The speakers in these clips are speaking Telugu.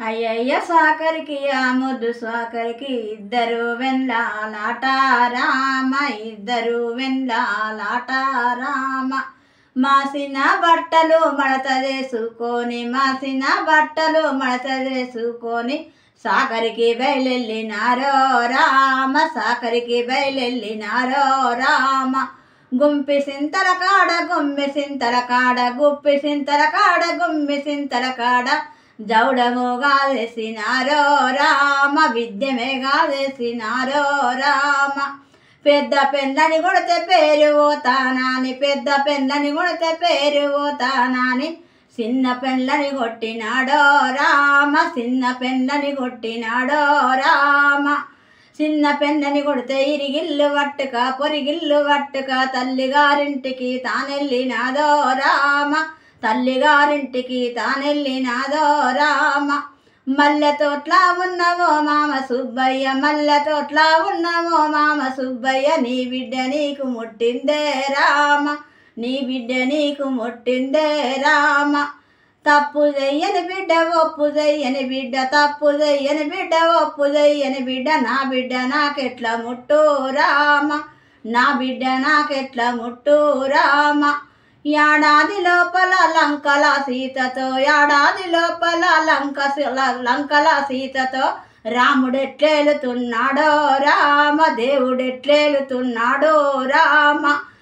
అయ్యయ్య సాకరికి ఆ ముద్దు సాకరికి ఇద్దరు వెన్లాలాట రామ ఇద్దరు వెన్లాలాట రామ మాసిన బట్టలు మడత చేసుకొని మాసిన బట్టలు మడత చేసుకొని సాకరికి బయలెళ్ళినారో రామ సాకరికి బయలెళ్ళినారో రామ గుంపి సింతల కాడ గుమ్మి సింతల కాడ గుప్పి సింతల కాడ గుమ్మి సింతల కాడ జౌడముగా వేసినారో రామ విద్యమేగా వేసినారో రామ పెద్ద పెండ్లని కొడితే పేరు పోతానాని పెద్ద పెండ్లని కొడితే పేరు పోతానాని చిన్న పెండ్లని కొట్టినాడో రామ చిన్న పెండ్లని కొట్టినాడో రామ చిన్న పెండ్లని కొడితే ఇరిగిల్లు పట్టుక పొరిగిల్లు పట్టుక తల్లిగారింటికి తానెళ్ళినాదో రామ తల్లిగారింటికి తానెళ్ళినాదో రామ మల్లె తోట్ల ఉన్నవో మామ సుబ్బయ్య మల్లె తోట్ల ఉన్నవో మామ సుబ్బయ్య నీ బిడ్డ నీకు ముట్టిందే రామ నీ బిడ్డ నీకు ముట్టిందే రామ తప్పు చెయ్యని బిడ్డ ఒప్పు చెయ్యని బిడ్డ తప్పు చెయ్యని బిడ్డ ఒప్పు చెయ్యని బిడ్డ నా బిడ్డ నాకెట్లా ముట్టు రామ నా బిడ్డ నాకెట్లా ముట్టు రామ ఏడాది లోపల లంకల సీతతో ఏడాది లోపల లంక లంకల సీతతో రాముడెట్లేలుతున్నాడో రామ దేవుడెట్లేలుతున్నాడో రామ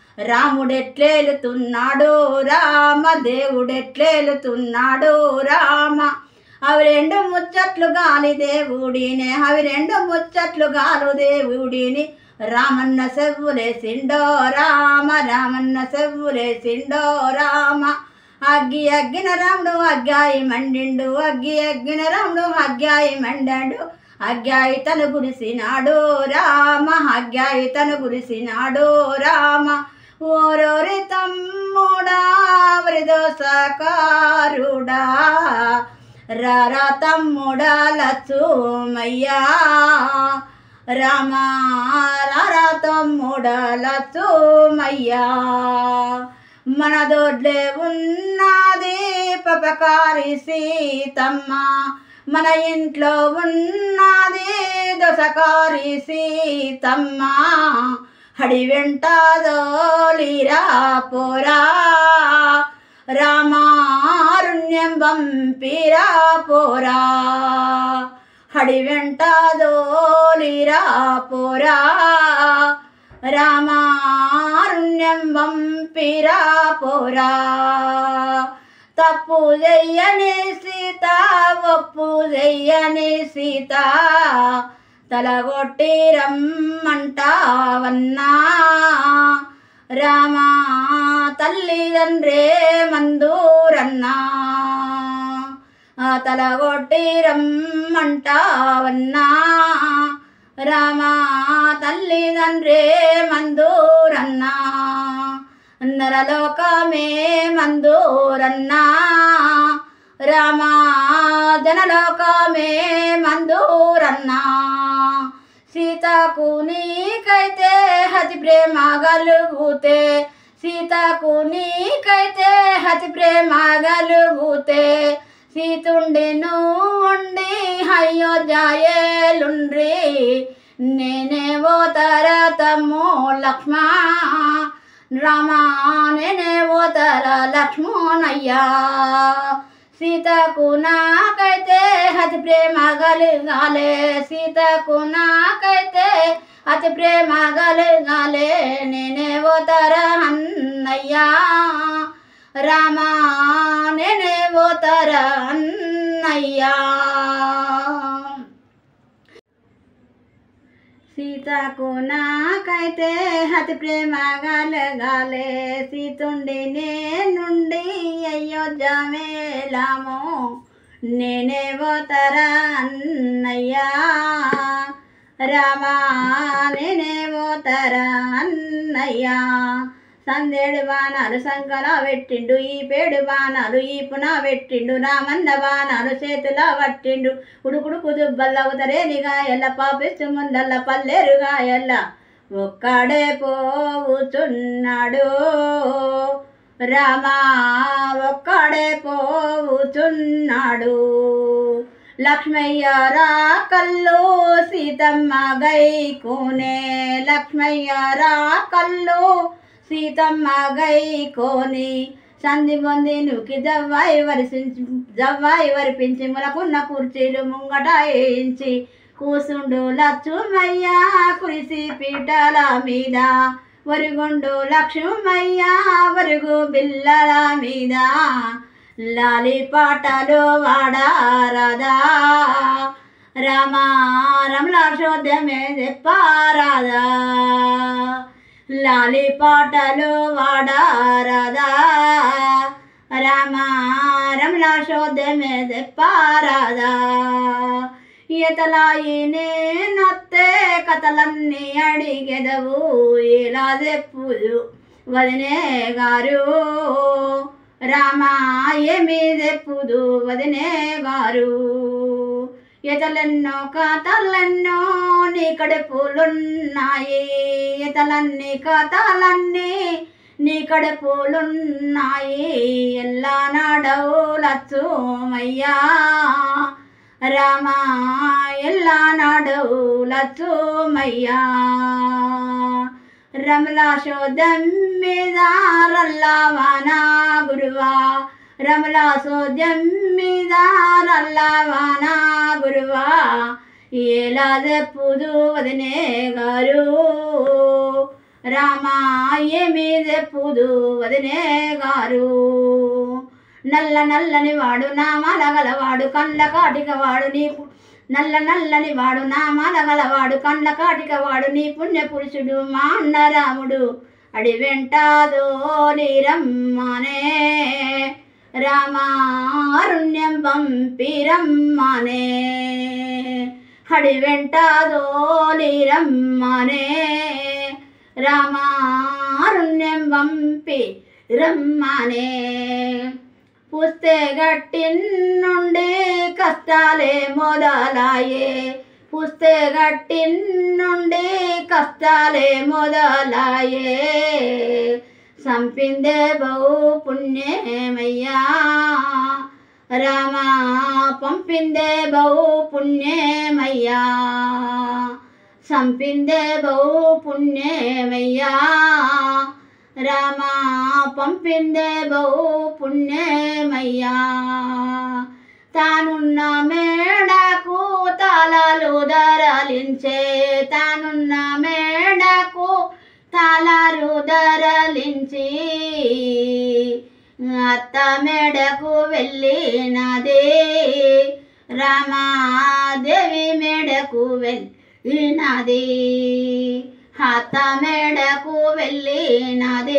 రాముడెట్లేలుతున్నాడు రామ దేవుడెట్లేలుతున్నాడు రామ అవి రెండు ముచ్చట్లు గాలి దేవుడినే అవి రెండు ముచ్చట్లు గాలు దేవుడిని రామన్న సెవ్వులేసిండో రామ రామన్న సెవ్వులేసిండో రామ అగ్గి అగ్గిన రాముడు అగ్గాయి మండిండు అగ్గి అగ్గిన రాముడు అగ్గాయి మండాడు అగ్గాయి తను గురిసినాడు రామ అగ్గాయి తను గురిసినాడు రామ ఓరోరి తమ్ముడా వృదోసకారుడా రారా తమ్ముడా లచ్చుమయ్యా రామా రారా తమ్ముడా లచ్చుమయ్యా మన దొడ్లే ఉన్నది పపకారి సీతమ్మ మన ఇంట్లో ఉన్నది దొసకారి సీతమ్మ హడి వెంట దోలిరా పోరా రామారుణ్యం పంపిరా పోరా హడి వెంట దోలిరా పోరా రామారుణ్యం పంపిరా పోరా తప్పు చెయ్యని సీత ఒప్పు చెయ్యని సీత తలగొట్టి రమ్మంటావన్నా రామా తల్లిదండ్రే మందూరన్నా ఆ తలగొట్టి రమ్మంటావన్నా రామా తల్లిదండ్రే మందూరన్నా నరలోకమే మందూరన్నా రామా జనలోకమే మందూరన్నా సీతకు నీకైతే హతి ప్రేమ గలుగుతే సీతకు నీకైతే హతి ప్రేమ గలుగుతే సీతుండి ఉండి అయ్యో జాయేలుండ్రి నేనే ఓ తరతము లక్ష్మా రామా నేనే ఓ తర లక్ష్మణయ్యా సీతకు నాకైతే అతి ప్రేమ గలిగాలే సీతకు నాకైతే అతి ప్రేమ గలిగాలే నేనే ఓ తర అన్నయ్యా రామా నేనే ఓ తర అన్నయ్యా సీతకు నాకైతే అతి ప్రేమ గలగాలే సీతుండి నేనుండి అయోధ్య మేళము నేనే పోతర అన్నయ్యా రామా నేనే పోతర అన్నయ్యా సందేడు బాణాలు సంకల పెట్టిండు ఈ పేడు బాణాలు ఈ పున పెట్టిండు రామన్న బాణాలు చేతిలో పట్టిండు ఉడుకుడుకు దుబ్బల్ల ఉతరేనిగా ఎల్ల పాపిస్తు ముందల్ల పల్లెరుగా ఎల్ల ఒక్కడే పోవుచున్నాడు రామా ఒక్కడే పోవుచున్నాడు లక్ష్మయ్య రా కల్లు సీతమ్మ గై కోనే లక్ష్మయ్య రా కల్లు సీతమ్మ గై కోని సంధి పొంది నుకి జవ్వాయి వరిసించి జవ్వాయి వరిపించి ములకున్న కుర్చీలు ముంగట వేయించి కూసుండు లక్ష్మయ్య కురిసి పీటల మీద వరుగుండు లక్ష్మయ్య వరుగు బిల్లల మీద లాలి పాటలు వాడారాదా రామా రమలా శోద్యమే చెప్పారాదా లాలి పాటలు వాడారాదా రామా రమలా శోద్యమే చెప్పారాదా ఈతలాయి నేనొత్తే కథలన్నీ అడిగెదవు ఇలా చెప్పుదు వదినే గారు రామా ఏమి చెప్పుదు వదినే గారు ఇతలెన్నో కథలెన్నో నీ కడుపులున్నాయి ఇతలన్నీ కథలన్నీ నీ కడుపులున్నాయి ఎల్లా నాడవు లచ్చుమయ్యా రామా ఎల్లా నాడవు లచ్చుమయ్యా రమలా శోధం మీద రల్లవానా గురువా రమలా శోద్యం మీద రల్లవానా గురువా ఎలా చెప్పుదు వదినే గారు రామా ఏమి చెప్పుదు వదినే గారు నల్ల నల్లని వాడు నామాల గలవాడు కండ్ల కాటిక వాడు నీ పు- నల్ల నల్లని వాడు నామాల గలవాడు కండ్ల కాటిక వాడు నీ పుణ్య పురుషుడు మా అన్న రాముడు అడి వెంటాదో రమ్మనే రామారుణ్యం పంపిరమ్మనే హడి వెంటాదో రమ్మనే రామారుణ్యం పంపి రమ్మనే పుస్తే గట్టి నుండి కష్టాలే మొదలాయే పుస్తే గట్టి నుండి కష్టాలే మొదలాయే సంపిందే బహు పుణ్యమయ్యా రామా పంపిందే బహు పుణ్యమయ్యా సంపిందే బహు పుణ్యమయ్యా రామా పంపిందే బహు పుణ్యమయ్యా తానున్న మేడకు తాళాలు ధరలించే తానున్న మేడకు తాళాలు ధరలించి అత్త మేడకు వెళ్ళినది రామాదేవి మేడకు వెళ్ళినది అత్త మేడకు వెళ్ళినది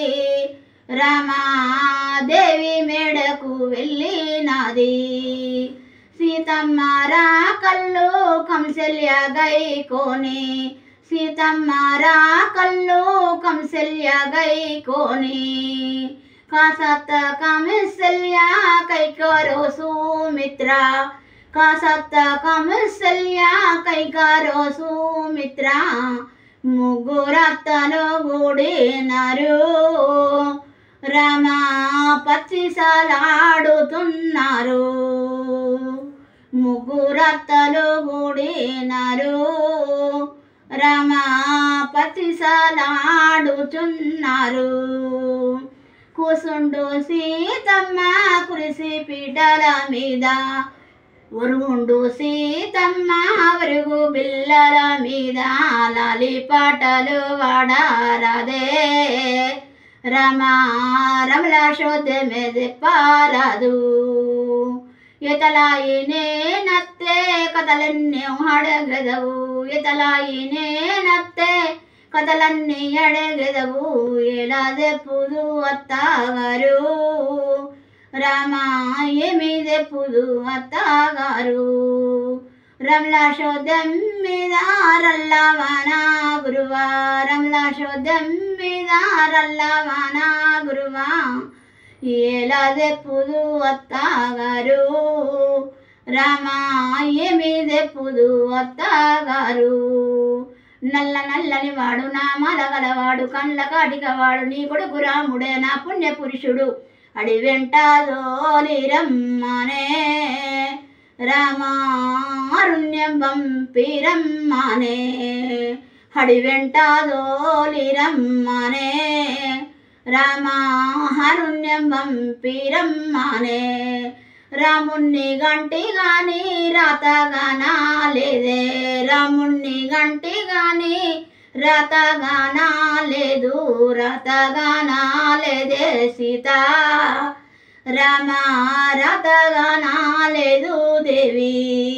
రామాదేవి మేడకు వెళ్ళినది సీతమ్మ రా కళ్ళు కంసల్య గై కోని సీతమ్మ రా కళ్ళు కంసల్య గై కోని కాసత్త కమిసల్య కైకరో సుమిత్ర కాసత్త కమిసల్య కైకరో సుమిత్ర ముగ్గురత్తలు కూడినారు రామ పచ్చిసలాడుతున్నారు ముగ్గురత్తలు కూడినారు రామ పచ్చిసలాడుచున్నారు కూసుండు సీతమ్మ కురిసి పీటల మీద ఉరుగుండు సీతమ్మ వరుగు బిల్లల మీద లాలి పాటలు వాడారాదే రమా రమల శోధమే పారాదు ఇతలాయి నేనత్తే కథలన్నీ అడగదవు ఇతలాయి నేనత్తే కథలన్నీ అడగదవు ఎలా చెప్పుదు అత్తగారు రామా ఏమి చెప్పుదు అత్తగారు రమలా శోధం మీద రల్లవానా గురువా రమలా శోధం మీద రల్లవానా గురువా ఎలా చెప్పుదు అత్తగారు రామా ఏమి చెప్పుదు అత్తగారు నల్ల నల్లని వాడు నా మలగలవాడు కండ్ల కాటిక వాడు నీ కొడుకు రాముడే నా పుణ్య పురుషుడు అడి వెంట రమ్మనే రామారుణ్యం పంపిరమ్మనే హడి వెంట దోలిరమ్మనే రామాహరుణ్యం పంపిరమ్మనే రాముణ్ణి గంటి గాని రాతగానా లేదే రాముణ్ణి గంటి గాని రతగానా లేదు రతగానా లేదే సీత రామ రతగానా లేదు దేవి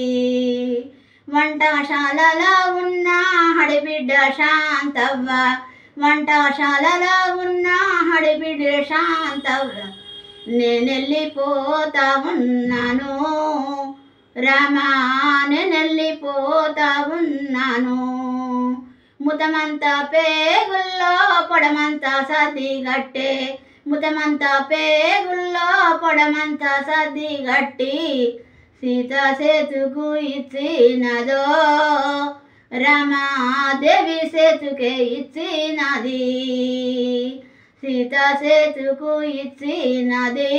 వంటశాలలో ఉన్న హడిబిడ్డ శాంతవ్వ వంటశాలలో ఉన్న హడిబిడ్డ శాంతవ్వ నేనెళ్ళిపోతా ఉన్నాను రామా నేనెళ్ళిపోతా ఉన్నాను ముతమంతా పేగుల్లో పొడమంతా సర్ది గట్టే ముతమంతా పేగుల్లో పొడమంతా సర్ది గట్టి సీత సేతుకు ఇచ్చినదో రమాదేవి సేతుకే ఇచ్చినది సీత సేతుకు ఇచ్చినది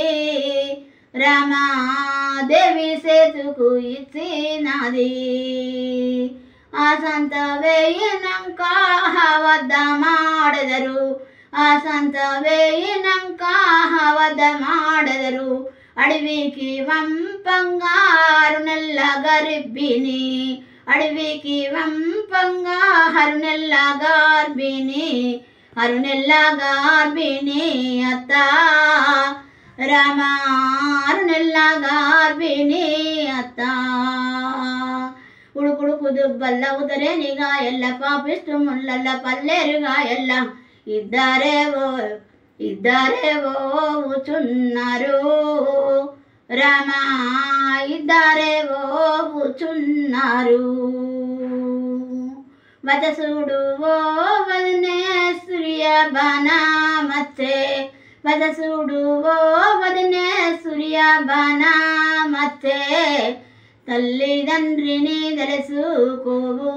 రమాదేవి సేతుకు ఇచ్చినది ఆ సంత వేయినంక వద్ద మాడదరు ఆ సంత వేయినంక వద్ద మాడదరు అడవికి వంపంగారు నెల్ల గర్భిణి అడవికి వంపంగా హరు నెల్ల గర్భిణి హరు నెల్ల గర్భిణి అత్త రామారు నెల్ల గర్భిణి అత్త ఉడుకుడుకు దుబ్బల్ల ఉదరేనిగా ఎల్ల పాపిస్తూ ముళ్ళల్ల పల్లేరుగా ఎల్ల ఇద్దరేవో ఇద్దరేవో ఊచున్నారు రామా ఇద్దరేవో ఊచున్నారు వదసుడు ఓ వదనే సూర్య బాణమచ్చే వదసుడు ఓ వదనే సూర్య బాణమచ్చే తల్లిదండ్రిని తెలుసుకోవు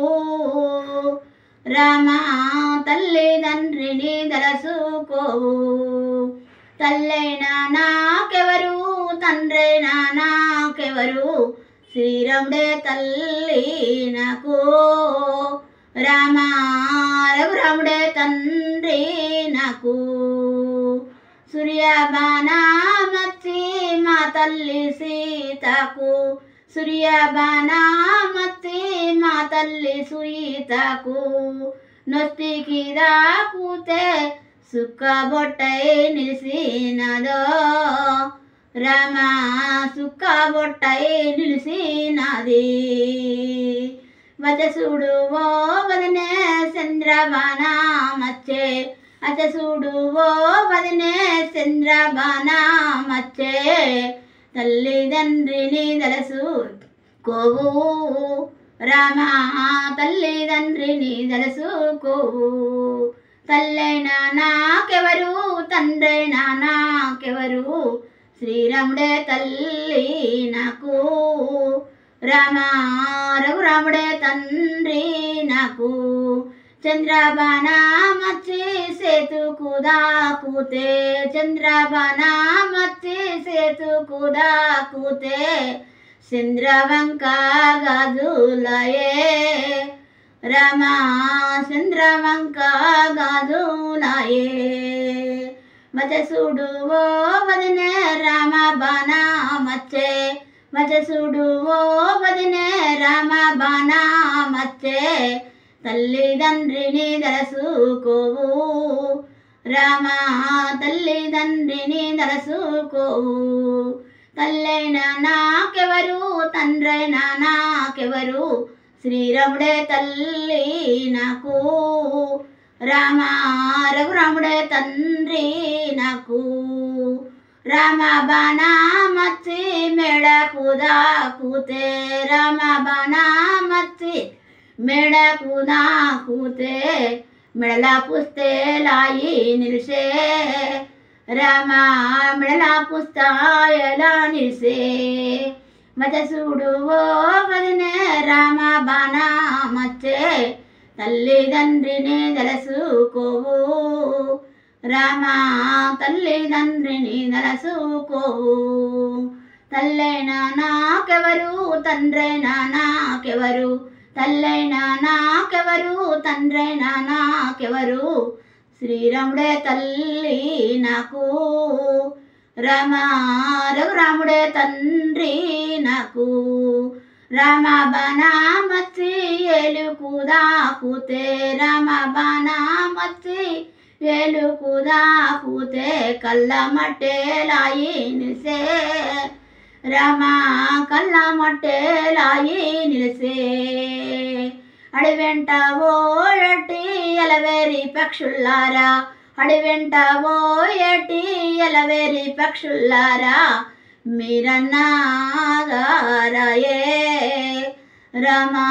రామా తల్లిదండ్రిని తెలుసుకోవు తల్లైనా నాకెవరు తండ్రైనా నాకెవరు శ్రీరాముడే తల్లి నాకు రామా రఘురాముడే తండ్రి నాకు సూర్యబాణమచ్చి మా తల్లి సీతకు సూర్యబాణమచ్చి మా తల్లి సీతకు నొస్తికి దాకుతే సుక్క బొట్టై నిలిసినదో రామ సుక్క బొట్టై నిలిసినది వచసుడు ఓ వదనే చంద్రబాణమచ్చే అచసుడు ఓ వదనే చంద్రబాణమచ్చే తల్లిదండ్రిని దలసు కోవు రామ తల్లిదండ్రిని దలసుకోవు తల్లైనా నాకెవరు తండ్రైనా నాకెవరు శ్రీరాముడే తల్లి నాకు రామ రఘురాముడే తండ్రి నాకు చంద్రబాణమచ్చి సేతుకు దాకుతే చంద్రబాణమచ్చి సేతుకు దాకుతే చంద్రవంక గదులయే రమా చంద్రవంక గదులయే మచసుడు ఓ వదినే రామ బాణమచ్చే మచసుడు ఓ వదినే రామ బాణమచ్చే తల్లిదండ్రిని దలసుకోవు రామ తల్లిదండ్రిని దలసుకోవు తల్లైనా నాకెవరు తండ్రైనా నాకెవరు శ్రీరాముడే తల్లి నాకు రామ రఘురాముడే తండ్రి నాకు రామ బాణమచ్చి మెడకు దాకుతే రామ బాణమచ్చి మెడకు దాకుతే మెడల పుస్తే లాయి నిలిసే రామ మెడల పుస్తాయలా నిలిసే మతసుడు ఓ వదినే రామ బాణమచ్చే తల్లిదండ్రిని దలసుకోవు రామ తల్లిదండ్రిని దలసుకోవు తల్లైనా నాకెవరు తండ్రైనా నాకెవరు తల్లైనా నాకెవరు తండ్రైనా నాకెవరు శ్రీరాముడే తల్లి నాకు రామ రఘురాముడే తండ్రి నాకు రామ బనామతి ఏలుకుదాకుతే రామ బనామతి ఏలుకుదాకుతే కళ్ళ మట్టేలాయి నిలిసే రామ కళ్ళ మట్టేలాయి నిలిసే అడివెంట ఓయటి ఎలవేరి పక్షుల్లారా అడివెంట ఓయటి ఎలవేరి పక్షుల్లారా మీరన్నాగారాయే రమా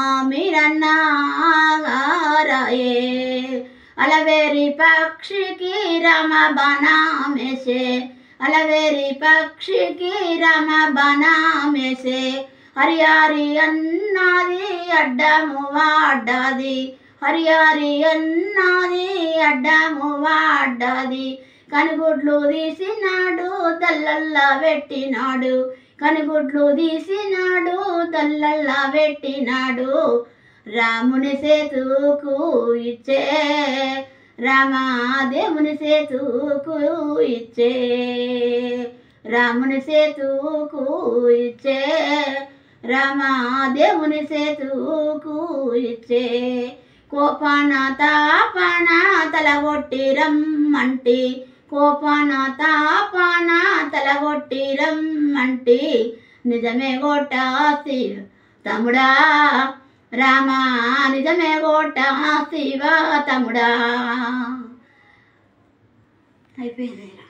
మీరన్నాగారాయే అలవేరి పక్షికి రమ బనామేసే అలవేరి పక్షికి రమ బనామేసే హరియారి అన్నది అడ్డము వాడ్డాది హరియారి అన్నది అడ్డము వాడ్డాది కనుగుడ్లు తీసినాడు దల్లల్లా పెట్టినాడు కనుగుడ్లు తీసినాడు దల్లల్లా పెట్టినాడు రాముని సేతుకు ఇచ్చే రామాదేవుని సేతుకు ఇచ్చే రాముని సేతుకు ఇచ్చే రామాదేవుని సేతుకు ఇచ్చే కోపాన తాపాన తలగొట్టి రమ్మంటి కోపాన తాపాన తలగొట్టి రమ్మంటి నిజమే గొట్టాసి తమ్ముడా రామా నిజమే గొట్టా శివ తమ్ముడా అయిపోయింది